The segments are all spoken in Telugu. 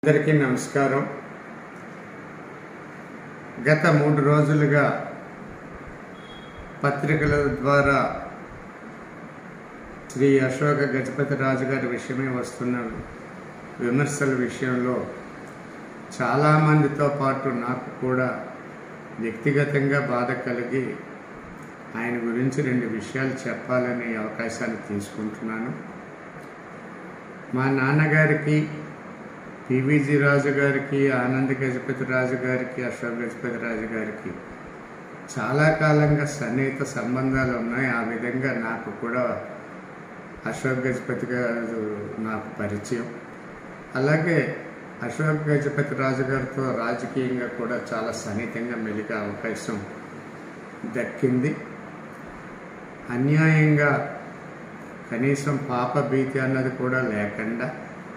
అందరికీ నమస్కారం గత మూడు రోజులుగా పత్రికల ద్వారా శ్రీ అశోక గజపతి రాజు గారి విషయమే వస్తున్న విమర్శల విషయంలో చాలామందితో పాటు నాకు కూడా వ్యక్తిగతంగా బాధ కలిగి ఆయన గురించి రెండు విషయాలు చెప్పాలనే అవకాశాన్ని తీసుకుంటున్నాను మా నాన్నగారికి పివిజి రాజు గారికి ఆనంద్ గజపతి రాజు గారికి అశోక్ గజపతి రాజు గారికి చాలా కాలంగా సన్నిహిత సంబంధాలు ఉన్నాయి ఆ విధంగా నాకు కూడా అశోక్ గజపతి గారు నాకు పరిచయం అలాగే అశోక్ గజపతి రాజు గారితో రాజకీయంగా కూడా చాలా సన్నిహితంగా మెలిగే అవకాశం దక్కింది అన్యాయంగా కనీసం పాప భీతి అన్నది కూడా లేకుండా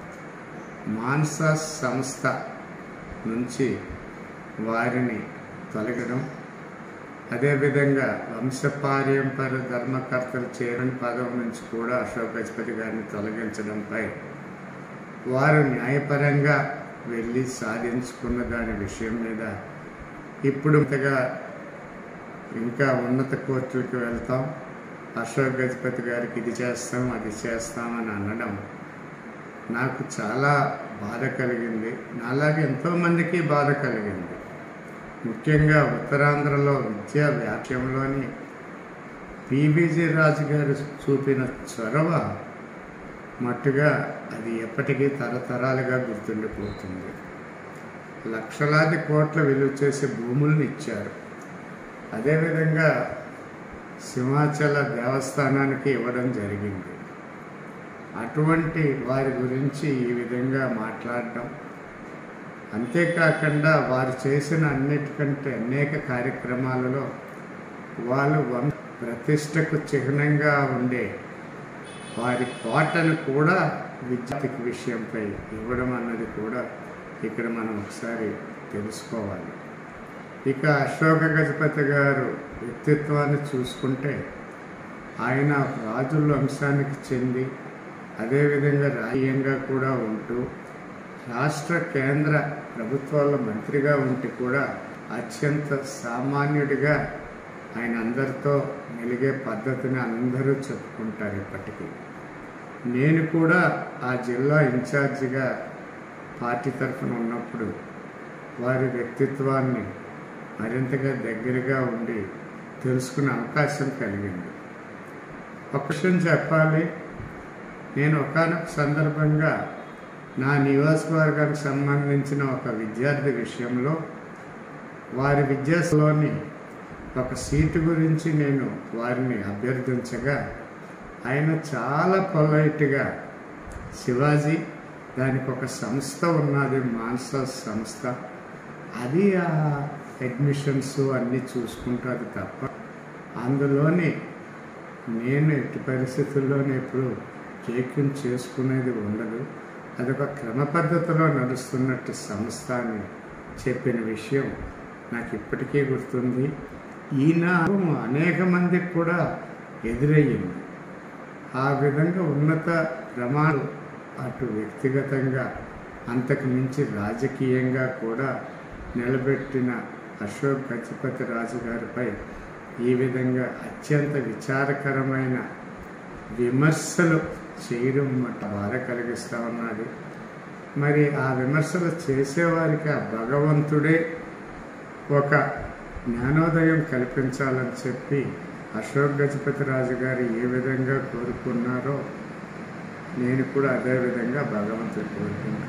మాన్సా సంస్థ నుంచి వారిని తొలగడం అదేవిధంగా వంశపార్యంపర ధర్మకర్తలు చైర్మన్ పదవి నుంచి కూడా అశోక్ గజపతి గారిని తొలగించడంపై వారు న్యాయపరంగా వెళ్ళి సాధించుకున్న దాని విషయం మీద ఇప్పుడు ఇంతగా ఇంకా ఉన్నత కోర్టులకు వెళ్తాం అశోక్ గజపతి గారికి ఇది చేస్తాం అది చేస్తామని అనడం నాకు చాలా బాధ కలిగింది నాలాగే ఎంతోమందికి బాధ కలిగింది ముఖ్యంగా ఉత్తరాంధ్రలో విద్యా వ్యాప్యంలోని పిబిజి రాజు గారు చూపిన చొరవ మట్టుగా అది ఎప్పటికీ తరతరాలుగా గుర్తుండిపోతుంది లక్షలాది కోట్ల విలువ చేసే భూములను ఇచ్చారు అదేవిధంగా సింహాచల దేవస్థానానికి ఇవ్వడం జరిగింది అటువంటి వారి గురించి ఈ విధంగా మాట్లాడడం అంతేకాకుండా వారు చేసిన అన్నిటికంటే అనేక కార్యక్రమాలలో వాళ్ళు వం ప్రతిష్టకు చిహ్నంగా ఉండే వారి కోటను కూడా విద్యార్థికి విషయంపై ఇవ్వడం అన్నది కూడా ఇక్కడ మనం ఒకసారి తెలుసుకోవాలి ఇక అశోక గజపతి గారు వ్యక్తిత్వాన్ని చూసుకుంటే ఆయన రాజుల వంశానికి చెంది అదేవిధంగా రాజకీయంగా కూడా ఉంటూ రాష్ట్ర కేంద్ర ప్రభుత్వాల మంత్రిగా ఉంటే కూడా అత్యంత సామాన్యుడిగా ఆయన అందరితో మెలిగే పద్ధతిని అందరూ చెప్పుకుంటారు ఇప్పటికీ నేను కూడా ఆ జిల్లా ఇన్ఛార్జిగా పార్టీ తరఫున ఉన్నప్పుడు వారి వ్యక్తిత్వాన్ని మరింతగా దగ్గరగా ఉండి తెలుసుకునే అవకాశం కలిగింది ఒక విషయం చెప్పాలి నేను ఒకనొక సందర్భంగా నా నియోజకవర్గానికి సంబంధించిన ఒక విద్యార్థి విషయంలో వారి విద్యాసలోని ఒక సీటు గురించి నేను వారిని అభ్యర్థించగా ఆయన చాలా పొలైట్గా శివాజీ దానికి ఒక సంస్థ ఉన్నది మాన్సా సంస్థ అది ఆ అడ్మిషన్స్ అన్నీ చూసుకుంటుంది తప్ప అందులోని నేను ఎట్టి పరిస్థితుల్లోనే ఎప్పుడు జోక్యం చేసుకునేది ఉండదు అదొక క్రమ పద్ధతిలో నడుస్తున్నట్టు సంస్థ అని చెప్పిన విషయం నాకు ఇప్పటికీ గుర్తుంది ఈయన అనేక మందికి కూడా ఎదురయ్యింది ఆ విధంగా ఉన్నత ప్రమాణాలు అటు వ్యక్తిగతంగా అంతకు మించి రాజకీయంగా కూడా నిలబెట్టిన అశోక్ గజపతి రాజు గారిపై ఈ విధంగా అత్యంత విచారకరమైన విమర్శలు చేయడం మట్ట బాధ కలిగిస్తూ ఉన్నది మరి ఆ విమర్శలు చేసేవారికి ఆ భగవంతుడే ఒక జ్ఞానోదయం కల్పించాలని చెప్పి అశోక్ గజపతి రాజు గారు ఏ విధంగా కోరుకున్నారో నేను కూడా అదే విధంగా భగవంతుడు కోరుకుంటున్నాను